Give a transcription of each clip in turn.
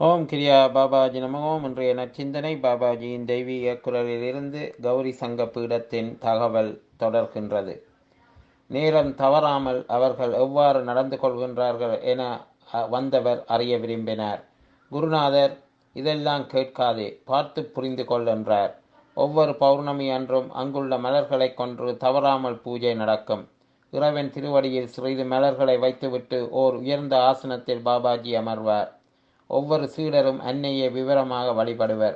ஓம் கிரியா பாபாஜி நம ஓம் இன்றைய நச்சிந்தனை பாபாஜியின் தெய்வீக குரலிலிருந்து கௌரி சங்க பீடத்தின் தகவல் தொடர்கின்றது நேரம் தவறாமல் அவர்கள் எவ்வாறு நடந்து கொள்கின்றார்கள் என அ, வந்தவர் அறிய விரும்பினார் குருநாதர் இதெல்லாம் கேட்காதே பார்த்து புரிந்து கொள் என்றார் ஒவ்வொரு பௌர்ணமி அன்றும் அங்குள்ள மலர்களைக் கொன்று தவறாமல் பூஜை நடக்கும் இறைவன் திருவடியில் சிறிது மலர்களை வைத்துவிட்டு ஓர் உயர்ந்த ஆசனத்தில் பாபாஜி அமர்வார் ஒவ்வொரு சீடரும் அன்னையை விவரமாக வழிபடுவர்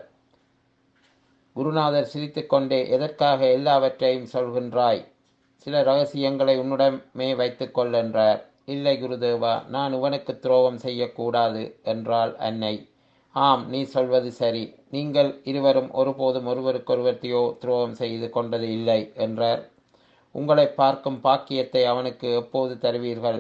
குருநாதர் சிரித்துக்கொண்டே எதற்காக எல்லாவற்றையும் சொல்கின்றாய் சில ரகசியங்களை உன்னிடமே வைத்துக்கொள் என்றார் இல்லை குருதேவா நான் இவனுக்கு துரோகம் செய்யக்கூடாது என்றாள் அன்னை ஆம் நீ சொல்வது சரி நீங்கள் இருவரும் ஒருபோதும் ஒருவருக்கொருவர் தியோ துரோகம் செய்து கொண்டது இல்லை என்றார் உங்களை பார்க்கும் பாக்கியத்தை அவனுக்கு எப்போது தருவீர்கள்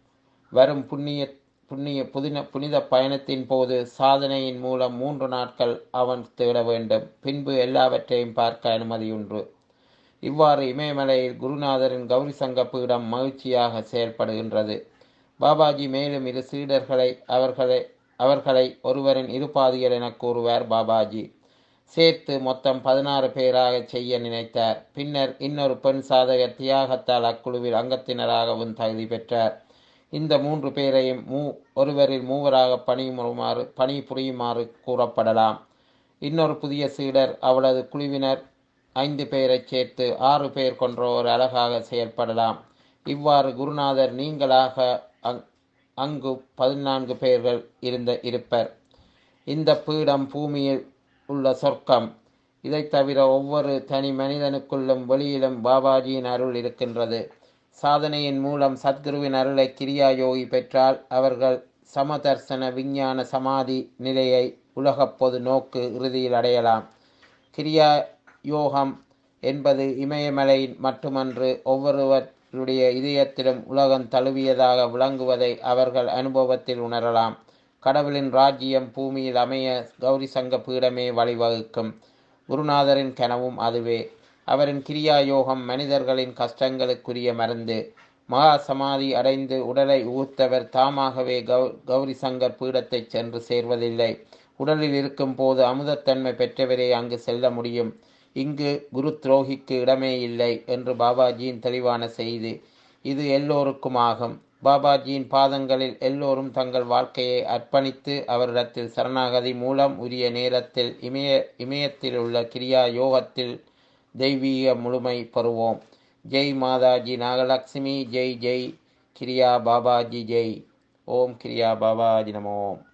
வரும் புண்ணிய புண்ணிய புதின புனித பயணத்தின் போது சாதனையின் மூலம் மூன்று நாட்கள் அவன் தேட வேண்டும் பின்பு எல்லாவற்றையும் பார்க்க அனுமதியுண்டு இவ்வாறு இமயமலையில் குருநாதரின் கௌரி சங்க பீடம் மகிழ்ச்சியாக செயல்படுகின்றது பாபாஜி மேலும் இரு சீடர்களை அவர்களை அவர்களை ஒருவரின் இருபாதிகள் என கூறுவார் பாபாஜி சேர்த்து மொத்தம் பதினாறு பேராக செய்ய நினைத்தார் பின்னர் இன்னொரு பெண் சாதகர் தியாகத்தால் அக்குழுவில் அங்கத்தினராகவும் தகுதி பெற்றார் இந்த மூன்று பேரையும் மூ ஒருவரில் மூவராக பணியுமாறு பணி புரியுமாறு கூறப்படலாம் இன்னொரு புதிய சீடர் அவளது குழுவினர் ஐந்து பேரைச் சேர்த்து ஆறு பேர் கொன்ற ஒரு அழகாக செயல்படலாம் இவ்வாறு குருநாதர் நீங்களாக அங் அங்கு பதினான்கு பேர்கள் இருந்த இருப்பர் இந்த பீடம் பூமியில் உள்ள சொர்க்கம் இதைத் தவிர ஒவ்வொரு தனி மனிதனுக்குள்ளும் வெளியிலும் பாபாஜியின் அருள் இருக்கின்றது சாதனையின் மூலம் சத்குருவின் அருளை கிரியா யோகி பெற்றால் அவர்கள் சமதர்சன விஞ்ஞான சமாதி நிலையை உலகப் பொது நோக்கு இறுதியில் அடையலாம் கிரியா யோகம் என்பது இமயமலையின் மட்டுமன்று ஒவ்வொருவருடைய இதயத்திலும் உலகம் தழுவியதாக விளங்குவதை அவர்கள் அனுபவத்தில் உணரலாம் கடவுளின் ராஜ்யம் பூமியில் அமைய கௌரி சங்க பீடமே வழிவகுக்கும் குருநாதரின் கனவும் அதுவே அவரின் கிரியா யோகம் மனிதர்களின் கஷ்டங்களுக்குரிய மருந்து மகா சமாதி அடைந்து உடலை ஊத்தவர் தாமாகவே கௌ கௌரி சங்கர் பீடத்தை சென்று சேர்வதில்லை உடலில் இருக்கும் போது அமுதத்தன்மை பெற்றவரே அங்கு செல்ல முடியும் இங்கு குரு துரோகிக்கு இடமே இல்லை என்று பாபாஜியின் தெளிவான செய்தி இது எல்லோருக்கும் ஆகும் பாபாஜியின் பாதங்களில் எல்லோரும் தங்கள் வாழ்க்கையை அர்ப்பணித்து அவரிடத்தில் சரணாகதி மூலம் உரிய நேரத்தில் இமய இமயத்தில் உள்ள கிரியா யோகத்தில் தெய்வீக முழுமை பெறுவோம் ஜெய் மாதாஜி நாகலட்சுமி ஜெய் ஜெய் கிரியா பாபாஜி ஜெய் ஓம் கிரியா பாபாஜி நமோம்